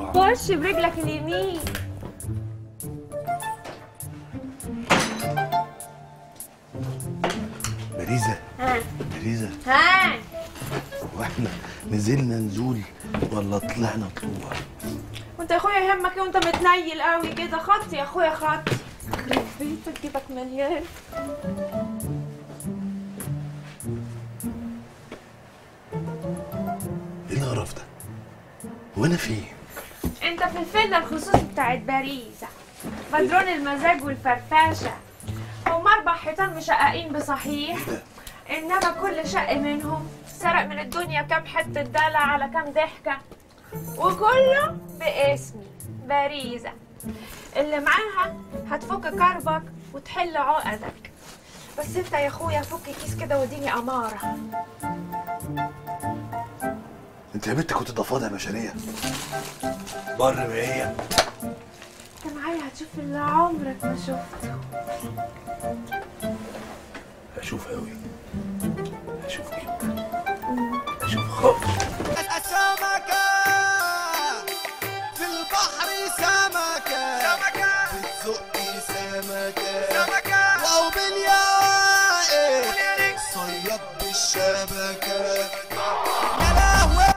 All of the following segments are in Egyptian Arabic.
خش برجلك اليمين باريزة ها باريزة ها هو احنا نزلنا نزول ولا طلعنا طلوع وانت يا اخويا يهمك ايه وانت متنيل قوي كده خط يا اخويا خط يخرب بيتك جيبك مليان ايه القرف ده؟ وانا فين؟ انت في الفيلا الخصوصي بتاعت باريس بدرون المزاج والفرفشه هم اربع حيطان مشققين بصحيح انما كل شق منهم سرق من الدنيا كام حته دلع على كام ضحكه وكله باسمي باريزة اللي معاها هتفك كربك وتحل عقدك بس انت يا اخويا فك كيس كده واديني اماره انت يا بنت كنت ضفادع بشرية بر ما هي انت معايا هتشوف اللي عمرك ما شفته هشوف قوي هشوف جدا هشوف خالص سمكة في البحر سمكة سمكة بتزقي سمكة سمكة واو بالياقة صياد بالشبكة يا لهوي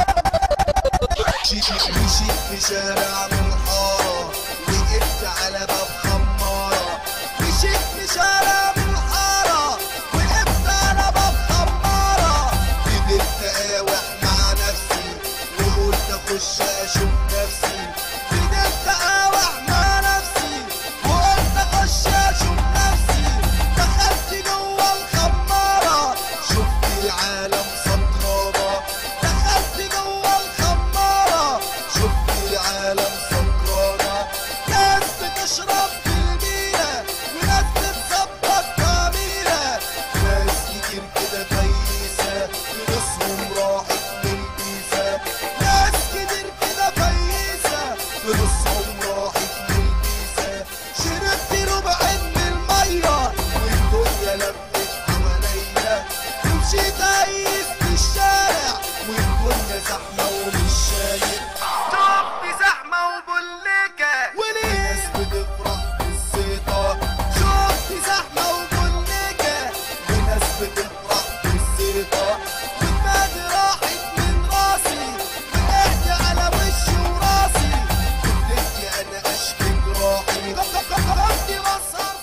مشيت في شارع من حارة وقفت على باب خمارة مشيت في شارع من حارة وقفت على باب خمارة فضلت اقاوح مع نفسي وقلت اخش اشوف نفسي فضلت اقاوح مع نفسي وقلت اخش اشوف نفسي دخلت جوه الخمارة شفت العالم سطرانة دخلت جوه الخمارة شفت العالم سكرانة ناس بتشرب في المينا وناس بتظبط كاميرا ناس كتير كده فيسة فلوسهم راحت للبيسة ناس كتير كده فيسة فلوسهم راحت للبيسة شربت ربع من المية والدنيا لفت حواليا ومشيت عايز في الشارع والدنيا زحمة ومش شايف شفت زحمة وبوليكة وناس بتفرح بالزيطة شفت زحمة وبوليكة وناس بتفرح بالزيطة ودماغي راحت من راسي وقعت على وشي وراسي وبدأت أنا أشكي جراحي رحت مسهر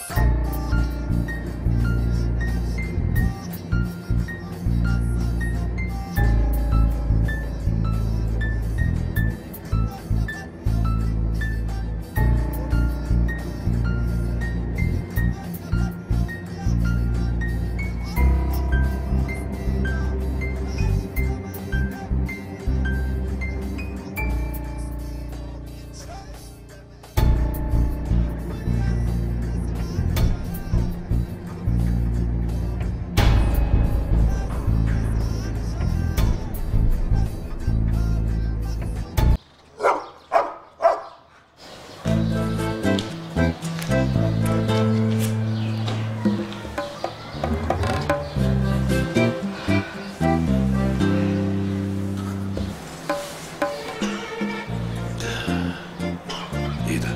ايه ده؟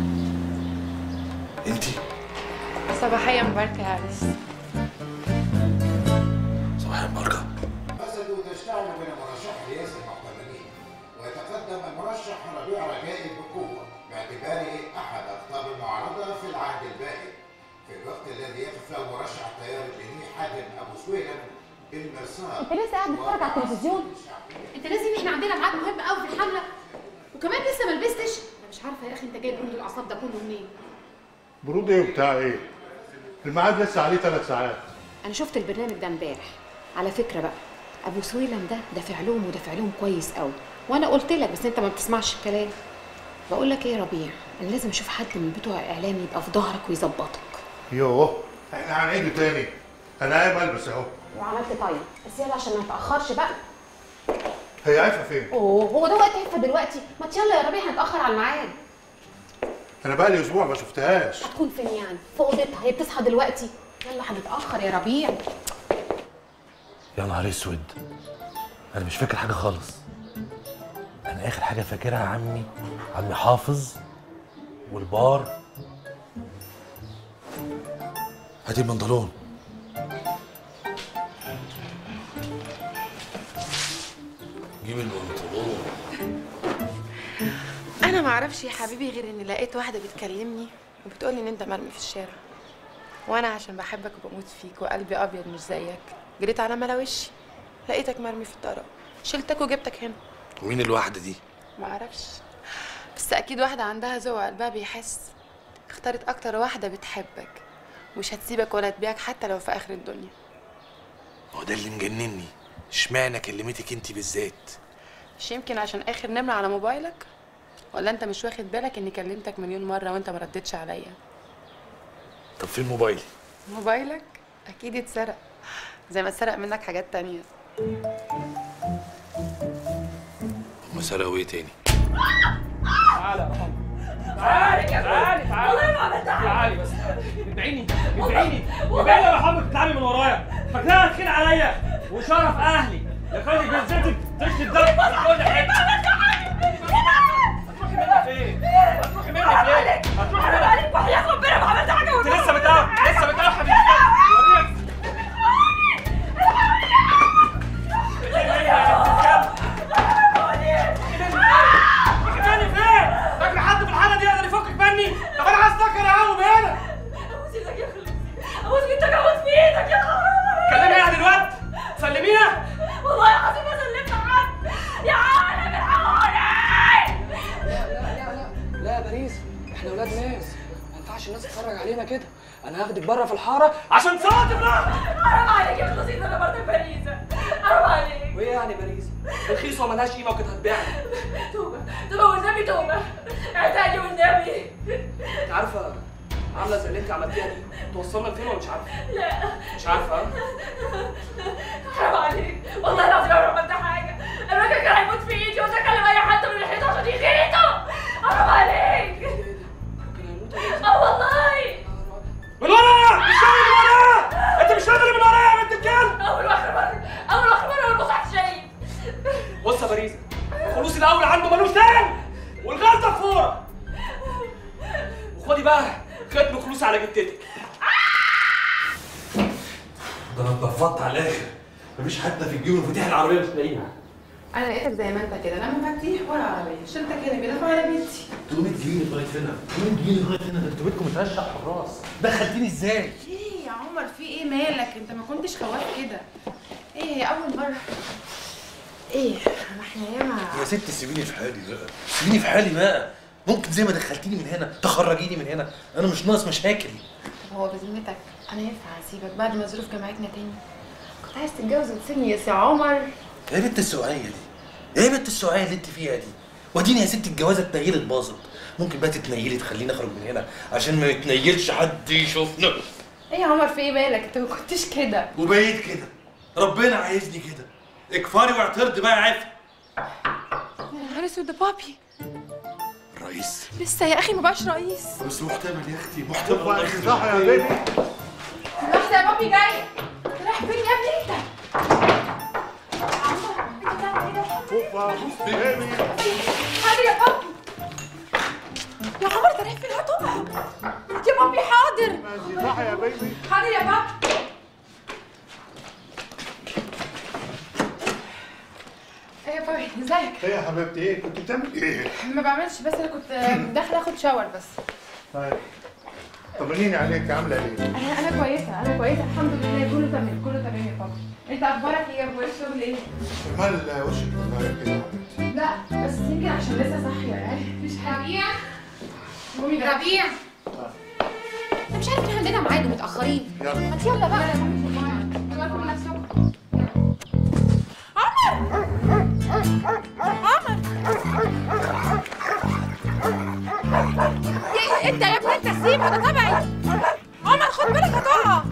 انتي صباحية مباركة يا عريس صباح البركة قصدوا تشتعل من المرشح الرئاسي المحتملين ويتقدم المرشح ربيع رجائي بقوة باعتباره أحد أقطاب المعارضة في العهد الباقي في الوقت الذي يقف له مرشح التيار الديني حاتم أبو سويلم بالمرصاد انت لسه قاعد بتتفرج على التلفزيون انت لازم احنا عندنا ميعاد مهم قوي في الحمله وكمان لسه ما لبستش انا مش عارفه يا اخي انت جايب برود الاعصاب ده كله منين برود ايه وبتاع ايه؟ الميعاد لسه عليه ثلاث ساعات انا شفت البرنامج ده امبارح على فكره بقى ابو سويلم ده دافع لهم ودافع لهم كويس قوي وانا قلت لك بس انت ما بتسمعش الكلام بقول لك ايه يا ربيع انا لازم اشوف حد من بتوع الاعلام يبقى في ظهرك ويظبطك يوه احنا هنعيده تاني انا قايم البس اهو وعملت طيب بس يلا عشان ما نتاخرش بقى هي عارفه فين؟ اوه هو ده وقت هفه دلوقتي ما يلا يا ربيع هنتاخر على الميعاد انا بقى لي اسبوع ما شفتهاش هتكون فين يعني في اوضتها هي بتصحى دلوقتي يلا هنتاخر يا ربيع يا نهار اسود انا مش فاكر حاجة خالص انا انا اخر حاجه فاكرها عمي عمي حافظ والبار هاتي البنطلون جيب البنطلون انا ما اعرفش يا حبيبي غير اني لقيت واحده بتكلمني وبتقولي ان انت مرمي في الشارع وانا عشان بحبك وبموت فيك وقلبي ابيض مش زيك جريت على ملاوشي لقيتك مرمي في الطرق شلتك وجبتك هنا ومين الواحده دي ما اعرفش بس اكيد واحده عندها ذوق قلبها بيحس اختارت اكتر واحده بتحبك مش هتسيبك ولا تبيعك حتى لو في اخر الدنيا هو ده اللي مجنني اشمعنى كلمتك انت بالذات مش يمكن عشان اخر نمره على موبايلك ولا انت مش واخد بالك اني كلمتك مليون مره وانت ما ردتش عليا طب فين موبايلي موبايلك اكيد اتسرق زي ما اتسرق منك حاجات تانية هما سرقوا ايه تاني تعالى يا محمد تعالي تعالي تعالي والله ما عملت حاجه تعالي بس ادعيني ادعيني ادعيني يا محمد تتعبي من ورايا فاكراها تخين عليا وشرف اهلي يا خالي جزتك تشتي الدم كل حاجه هتروحي منها فين؟ هتروحي منها فين؟ هتروحي منها عليك وحياة ربنا ما عملت حاجه انت لسه بتقف لسه بتقف حبيبتي وريك تاني فين؟ فاكر حد في الحاله دي يقدر يفكك مني؟ طب انا عايز افكر اهو هنا ابوس ايدك يا خلود ابوس ايدك ابوس في ايدك يا خلود كلميها دلوقتي سلميها والله العظيم ما سلمت حد يا عالم الحقوني لا يا باريس احنا ولاد ناس ما ينفعش الناس تتفرج علينا كده انا هاخدك بره في الحاره عشان صوتي بقى حرام عليك يا خلود انا برضه باريسة حرام عليك وايه يعني باريس رخيصه وملهاش قيمه وكانت هتبيعنا توبة توبة والنبي توبة اعتقلي والنبي انت عارفه عامله زي اللي انت عملتيها دي توصلنا لفين ولا مش عارفه لا مش عارفه ها؟ حرام عليك والله العظيم انا ما عملت حاجة الراجل كان هيموت في ايدي وده كلم اي حد من ريحته عشان يغيظه حرام عليك كان هيموت ولا إيه؟ اه والله من ورايا مش شايف من ورايا انت مش شايف اللي من ورايا يا بنت الكلب اول واخر مرة اول واخر مرة انا بصحى شيء بص يا باريس الفلوس الاول عنده ملوش تاني والغلطه فورة وخدي بقى ختم فلوس على جتتك ده انا اتنفضت على الاخر مفيش حتى في الجيوب مفاتيح العربيه مش لاقيها انا لقيتك زي ما انت كده لا مفاتيح ولا عربيه شلتك هنا كده في عربيتي انتوا 100 جنيه لغايه هنا 100 جنيه لغايه هنا ده انتوا بيتكم مترشح حراس دخلتيني ازاي؟ ايه يا عمر في ايه مالك انت ما كنتش خواف كده ايه هي اول مره ايه ما احنا ياما يا ست سيبيني في حالي بقى سيبيني في حالي بقى ممكن زي ما دخلتيني من هنا تخرجيني من هنا انا مش ناقص مشاكل هو بذمتك انا ينفع اسيبك بعد ما ظروف جمعتنا تاني كنت عايز تتجوز وتسيبني يا سي عمر ايه بنت السوقيه دي؟ ايه بنت السوقيه اللي انت فيها دي؟ وديني يا ست الجوازه اتنيلت باظت ممكن بقى تتنيلي تخليني اخرج من هنا عشان ما يتنيلش حد يشوفنا ايه يا عمر في ايه مالك انت ما كنتش كده وبقيت كده ربنا عايزني كده اكفاري واعترض بقى يا عافي يا نهار اسود ده بابي الرئيس لسه يا اخي ما بقاش رئيس بس محتمل يا اختي محتمل شوف الله بقى يخليك. صح يا بيبي لحظه يا بابي جاي رايح فين يا ابني انت شوف بقى بيبي حاضر يا بابي يا عمر انت رايح فين هاتوا يا بابي حاضر ماشي صح يا بيبي حاضر يا بابي ايه يا بابي ازيك ايه يا حبيبتي ايه كنت بتعمل ايه؟ ما بعملش بس انا كنت داخله اخد شاور بس طيب طمنيني عليك عامله ايه؟ انا انا كويسه انا كويسه الحمد لله كله تمام كله تمام يا بابا انت اخبارك ايه اخبار الشغل ايه مال وشك بتغير كده يا حبيبتي لا بس يمكن عشان لسه صاحيه يعني مش ربيع ربيع انا مش عارف ان عندنا ميعاد ومتاخرين يلا ما انت يلا بقى بالكم نفسكم يا- انت يا ابني انت سيبها ده تبعي عمر خد بالك هتقع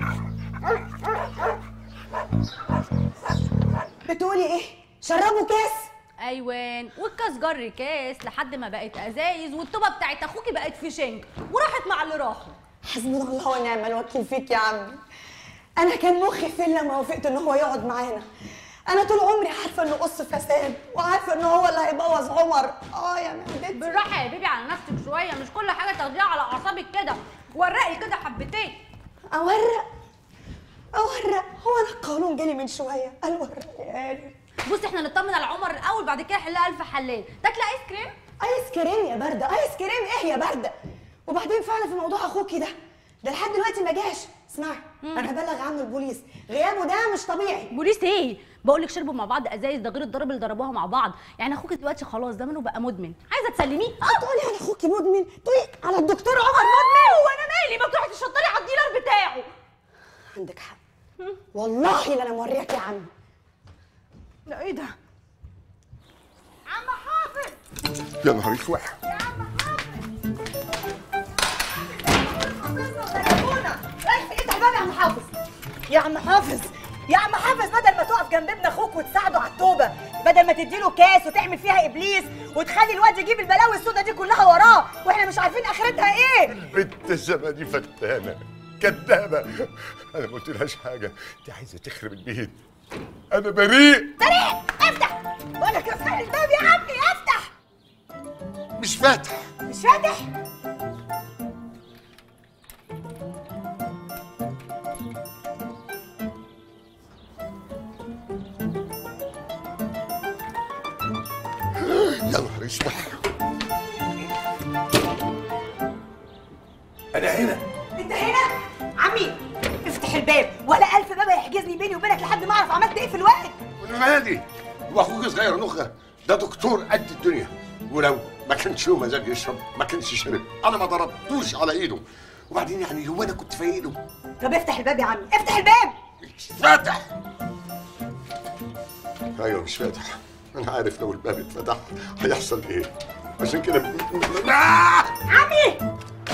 بتقولي ايه؟ شربوا كاس؟ ايوان والكاس جر كاس لحد ما بقت ازايز والطوبه بتاعت اخوكي بقت في شنك وراحت مع اللي راحوا حسبنا الله ونعم الوكيل فيك يا عمي انا كان مخي فين لما وافقت ان هو يقعد معانا انا طول عمري عارفه انه قص فساد وعارفه انه هو اللي هيبوظ عمر اه يا معدتي بالراحه يا بيبي على نفسك شويه مش كل حاجه تاخديها على اعصابك كده ورقي كده حبتين اورق اورق هو انا القانون جالي من شويه قال ورقني بصي احنا نطمن على عمر الاول بعد كده حلها الف حلال تاكلي ايس كريم ايس كريم يا برده ايس كريم ايه يا برده وبعدين فعلا في موضوع اخوكي ده ده لحد دلوقتي ما جاش اسمعي انا هبلغ عنه البوليس غيابه ده مش طبيعي بوليس ايه بقول لك شربوا مع بعض ازايز ده غير الضرب اللي ضربوها مع بعض يعني اخوك دلوقتي خلاص زمانه بقى مدمن عايزه تسلميه اه تقولي على اخوكي مدمن تقولي على الدكتور عمر مدمن وانا مالي ما تروحي تشطري على الديلر بتاعه عندك حق والله لا انا موريك يا عم ده ايه ده عم حافظ يا نهار اسود رايح في ايه تعبان يا عم حافظ يا عم حافظ يا عم حافظ بدل ما تقف جنب ابن اخوك وتساعده على التوبه بدل ما تديله كاس وتعمل فيها ابليس وتخلي الواد يجيب البلاوي السودا دي كلها وراه واحنا مش عارفين اخرتها ايه بنت الزمن فتانه كدابه انا ما قلتلهاش حاجه دي عايزه تخرب البيت انا بريء طريق افتح بقول لك افتح الباب يا عمي افتح مش فاتح مش فاتح يا نهار اسود انا هنا انت هنا عمي افتح الباب ولا الف باب هيحجزني بيني وبينك لحد ما اعرف عملت ايه في الوقت وانا مالي واخوك صغير نخه ده دكتور قد الدنيا ولو ما كانش له مزاج يشرب ما كانش شرب انا ما ضربتوش على ايده وبعدين يعني هو انا كنت في ايده طب افتح الباب يا عمي افتح الباب مش فاتح ايوه مش فاتح انا عارف لو الباب اتفتح هيحصل ايه عشان كده آه! عمي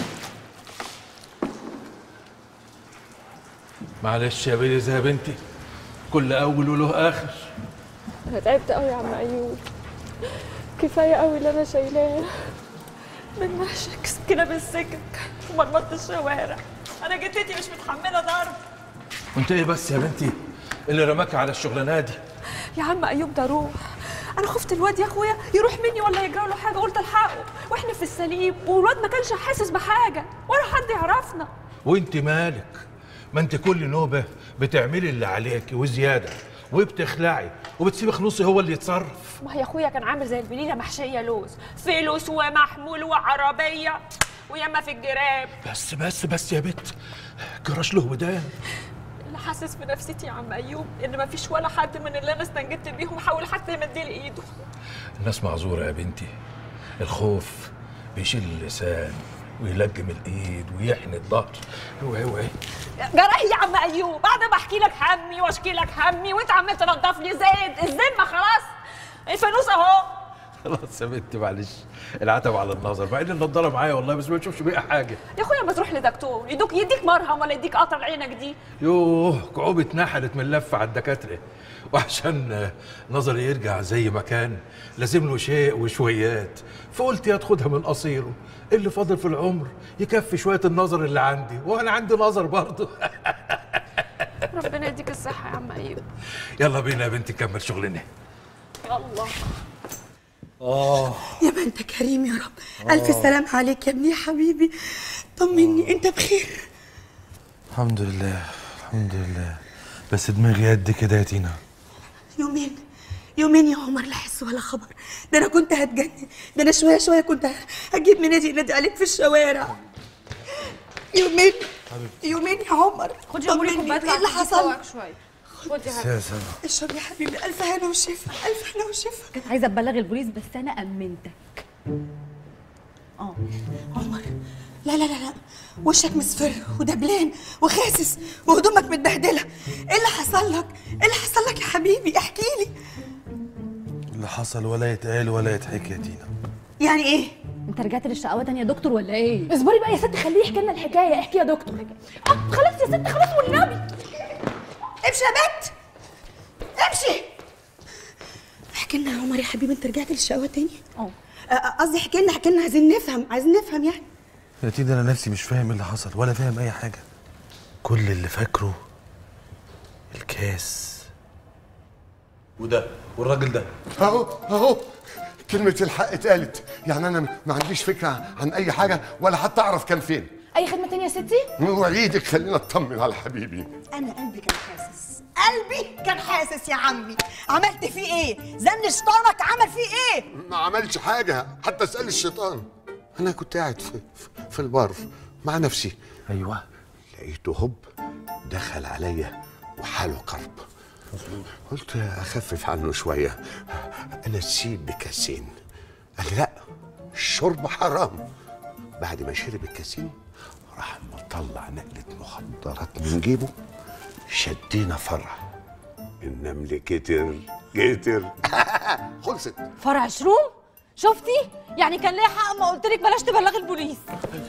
معلش يا بيلي يا بنتي كل اول وله اخر انا تعبت قوي يا عم ايوب كفايه قوي اللي انا شايلاه من نهشك سكينه بالسكك ومرمطه الشوارع انا جدتي مش متحمله ضرب وانت ايه بس يا بنتي اللي رماك على الشغلانه دي يا عم ايوب ده روح انا خفت الواد يا اخويا يروح مني ولا يجرى له حاجه قلت الحقه واحنا في السليم والواد ما كانش حاسس بحاجه ولا حد يعرفنا وانت مالك ما انت كل نوبه بتعملي اللي عليك وزياده وبتخلعي وبتسيبي خلوصي هو اللي يتصرف ما هي اخويا كان عامل زي البليله محشيه لوز فلوس ومحمول وعربيه وياما في الجراب بس بس بس يا بت جراش له ودان اللي حاسس بنفسيتي يا عم ايوب ان ما فيش ولا حد من اللي انا استنجدت بيهم حاول حتى يمد لي ايده الناس معذوره يا بنتي الخوف بيشيل اللسان ويلجم الايد ويحني الظهر اوعي اوعي جراح يا عم ايوب بعد ما احكي لك همي واشكي لك همي وانت عمال تنضف لي زيت الذمه خلاص الفانوس اهو خلاص يا بنتي معلش العتب على النظر مع ان النضاره معايا والله بس ما تشوفش بيها حاجه يا اخويا ما تروح لدكتور يدوك يديك مرهم ولا يديك قطر عينك دي يوه كعوب اتنحلت من لفه على الدكاتره وعشان آه، نظري يرجع زي ما كان لازم له شيء وشويات فقلت يا تاخدها من قصيره اللي فاضل في العمر يكفي شويه النظر اللي عندي وانا عندي نظر برضه ربنا يديك الصحه يا عم ايوب يلا بينا يا بنتي نكمل شغلنا الله اه يا ما انت كريم يا رب الف سلام عليك يا ابني يا حبيبي طمني انت بخير الحمد لله الحمد لله بس دماغي قد كده يا تينا يومين يومين يا عمر لا حس ولا خبر ده انا كنت هتجنن ده انا شويه شويه كنت هجيب منادي ينادي عليك في الشوارع يومين يومين يا عمر خدي يا أموري طمني، كوبايه ايه اللي كعكة حصل تفوقك شويه خدي يا حبيبتي يا سلام اشرب يا حبيبي الف هنا وشفا الف هنا وشفا كنت عايزه ابلغ البوليس بس انا امنتك اه عمر لا لا لا لا وشك مصفر ودبلان وخاسس وهدومك متبهدله ايه اللي حصل لك ايه اللي حصل لك يا حبيبي احكي لي اللي حصل ولا يتقال ولا يتحكي يا تينا يعني ايه انت رجعت للشقاوه تاني يا دكتور ولا ايه اصبري بقى يا ست خليه يحكي لنا الحكايه احكي يا دكتور آه، خلاص يا ست خلاص والنبي امشي يا بنت امشي احكي لنا يا عمر يا حبيبي انت رجعت للشقاوه تاني اه آه، قصدي احكي لنا احكي لنا عايزين نفهم عايزين نفهم يعني يا تينا انا نفسي مش فاهم ايه اللي حصل ولا فاهم اي حاجه كل اللي فاكره الكاس وده والراجل ده اهو اهو كلمة الحق اتقالت يعني أنا ما عنديش فكرة عن أي حاجة ولا حتى أعرف كان فين اي خدمه تانية يا ستي وعيدك خلينا اطمن على حبيبي انا قلبي كان حاسس قلبي كان حاسس يا عمي عملت فيه ايه زن شيطانك عمل فيه ايه ما عملش حاجة حتى اسأل الشيطان أنا كنت قاعد في, في- في البار مع نفسي أيوه لقيته هوب دخل عليا وحاله كرب قلت أخفف عنه شوية أنا أسيب بكاسين قال لي لا الشرب حرام بعد ما شرب الكاسين راح مطلع نقلة مخدرات من جيبه شدينا فرع النمل كتر كتر خلصت فرع شروم شفتي يعني كان ليا حق ما قلت لك بلاش تبلغي البوليس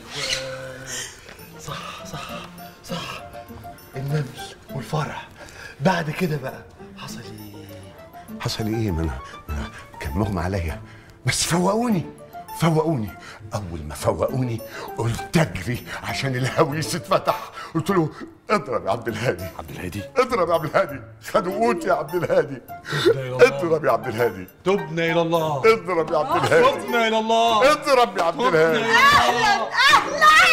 صح صح صح النمل والفرع بعد كده بقى حصل ايه حصل ايه ما انا ما أنا كان مغمى عليا بس فوقوني فوقوني اول ما فوقوني قلت اجري عشان الهويس اتفتح قلت له اضرب يا عبد الهادي عبد الهادي اضرب يا عبد الهادي خدوا قوت يا عبد الهادي اضرب يا عبد الهادي تبنا الى الله اضرب يا عبد الهادي تبنا الى الله اضرب يا عبد الهادي اهلا اهلا